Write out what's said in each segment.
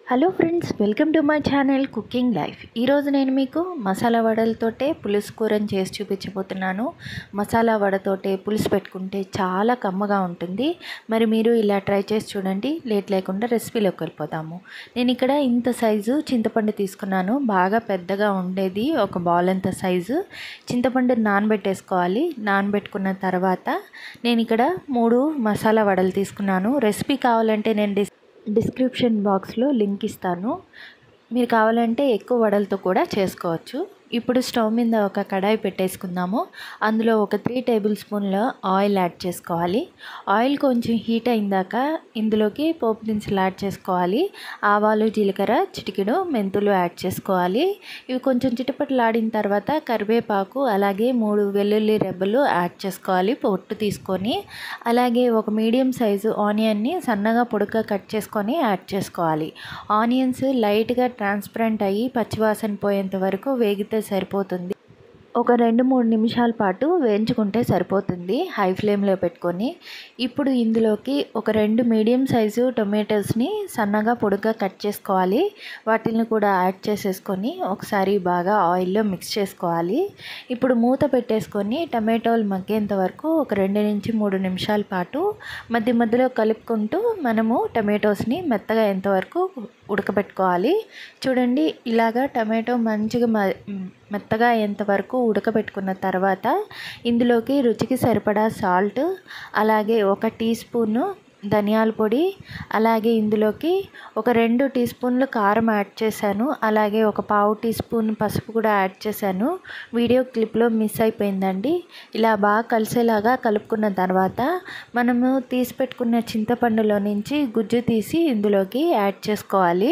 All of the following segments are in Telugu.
hello friends welcome to my channel cooking life ఈరోజు నేను మీకు మసాలా వడలతోటే పులుసు కూరని చేసి చూపించబోతున్నాను మసాలా వడతోటే పులుసు పెట్టుకుంటే చాలా కమ్మగా ఉంటుంది మరి మీరు ఇలా ట్రై చేసి చూడండి లేట్ లేకుండా రెసిపీలోకి వెళ్ళిపోతాము నేను ఇక్కడ ఇంత సైజు చింతపండు తీసుకున్నాను బాగా పెద్దగా ఉండేది ఒక బాల్ అంత సైజు చింతపండు నానబెట్టేసుకోవాలి నానబెట్టుకున్న తర్వాత నేను ఇక్కడ మూడు మసాలా వడలు తీసుకున్నాను రెసిపీ కావాలంటే నేను డిస్ డిస్క్రిప్షన్ బాక్స్లో లింక్ ఇస్తాను మీరు కావాలంటే ఎక్కువ వడలతో కూడా చేసుకోవచ్చు ఇప్పుడు స్టవ్ మీద ఒక కడాయి పెట్టేసుకుందాము అందులో ఒక త్రీ టేబుల్ స్పూన్ల ఆయిల్ యాడ్ చేసుకోవాలి ఆయిల్ కొంచెం హీట్ అయిందాక ఇందులోకి పోపు దినుసులు యాడ్ చేసుకోవాలి ఆవాలు జీలకర్ర చిటికెడు మెంతులు యాడ్ చేసుకోవాలి ఇవి కొంచెం చిటపటలాడిన తర్వాత కరివేపాకు అలాగే మూడు వెల్లుల్లి రెబ్బలు యాడ్ చేసుకోవాలి పొట్టు తీసుకొని అలాగే ఒక మీడియం సైజు ఆనియన్ని సన్నగా పొడుగ్గా కట్ చేసుకొని యాడ్ చేసుకోవాలి ఆనియన్స్ లైట్గా ట్రాన్స్పరెంట్ అయ్యి పచ్చివాసన పోయేంత వరకు వేగితే సరిపోతుంది ఒక రెండు మూడు నిమిషాల పాటు వేయించుకుంటే సరిపోతుంది హై ఫ్లేమ్లో పెట్టుకొని ఇప్పుడు ఇందులోకి ఒక రెండు మీడియం సైజు టొమాటోస్ని సన్నగా పొడుగ్గా కట్ చేసుకోవాలి వాటిని కూడా యాడ్ చేసేసుకొని ఒకసారి బాగా ఆయిల్లో మిక్స్ చేసుకోవాలి ఇప్పుడు మూత పెట్టేసుకొని టమాటోలు మగ్గేంత వరకు ఒక రెండు నుంచి మూడు నిమిషాల పాటు మధ్య మధ్యలో కలుపుకుంటూ మనము టమాటోస్ని మెత్తగా ఎంతవరకు ఉడకబెట్టుకోవాలి చూడండి ఇలాగా టమాటో మంచిగా మెత్తగా అయ్యేంతవరకు ఉడకబెట్టుకున్న తర్వాత ఇందులోకి రుచికి సరిపడా సాల్ట్ అలాగే ఒక టీ స్పూను ధనియాల పొడి అలాగే ఇందులోకి ఒక రెండు టీ స్పూన్లు కారం యాడ్ చేశాను అలాగే ఒక పావు టీ స్పూన్ పసుపు కూడా యాడ్ చేశాను వీడియో క్లిప్లో మిస్ అయిపోయిందండి ఇలా బాగా కలిసేలాగా కలుపుకున్న తర్వాత మనము తీసి పెట్టుకున్న చింతపండులో నుంచి గుజ్జు తీసి ఇందులోకి యాడ్ చేసుకోవాలి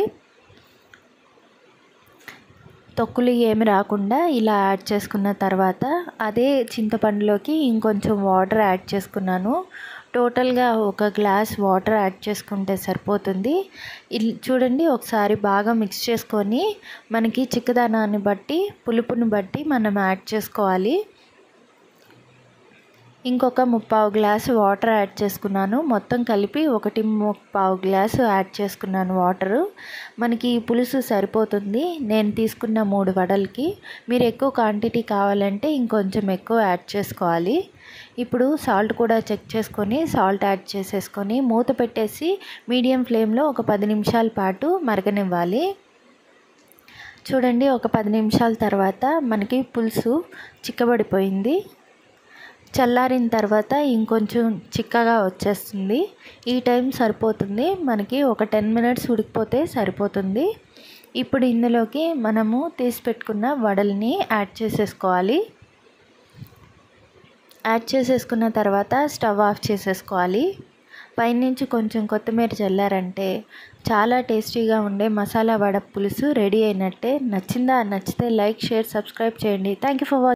తొక్కులు ఏమి రాకుండా ఇలా యాడ్ చేసుకున్న తర్వాత అదే చింతపండులోకి ఇంకొంచెం వాటర్ యాడ్ చేసుకున్నాను టోటల్గా ఒక గ్లాస్ వాటర్ యాడ్ చేసుకుంటే సరిపోతుంది చూడండి ఒకసారి బాగా మిక్స్ చేసుకొని మనకి చిక్కదనాన్ని బట్టి పులుపుని బట్టి మనం యాడ్ చేసుకోవాలి ఇంకొక ముప్పావు గ్లాసు వాటర్ యాడ్ చేసుకున్నాను మొత్తం కలిపి ఒకటి ముప్పావు గ్లాసు యాడ్ చేసుకున్నాను వాటరు మనకి పులుసు సరిపోతుంది నేను తీసుకున్న మూడు వడలకి మీరు ఎక్కువ క్వాంటిటీ కావాలంటే ఇంకొంచెం ఎక్కువ యాడ్ చేసుకోవాలి ఇప్పుడు సాల్ట్ కూడా చెక్ చేసుకొని సాల్ట్ యాడ్ చేసేసుకొని మూత పెట్టేసి మీడియం ఫ్లేమ్లో ఒక పది నిమిషాల పాటు మరగనివ్వాలి చూడండి ఒక పది నిమిషాల తర్వాత మనకి పులుసు చిక్కబడిపోయింది చల్లారిన తర్వాత ఇంకొంచెం చిక్కగా వచ్చేస్తుంది ఈ టైం సరిపోతుంది మనకి ఒక టెన్ మినిట్స్ ఉడికిపోతే సరిపోతుంది ఇప్పుడు ఇందులోకి మనము తీసి పెట్టుకున్న వడల్ని యాడ్ చేసేసుకోవాలి యాడ్ చేసేసుకున్న తర్వాత స్టవ్ ఆఫ్ చేసేసుకోవాలి పైనుంచి కొంచెం కొత్తిమీర చల్లారంటే చాలా టేస్టీగా ఉండే మసాలా వడ పులుసు రెడీ అయినట్టే నచ్చిందా నచ్చితే లైక్ షేర్ సబ్స్క్రైబ్ చేయండి థ్యాంక్ యూ ఫర్ వాచింగ్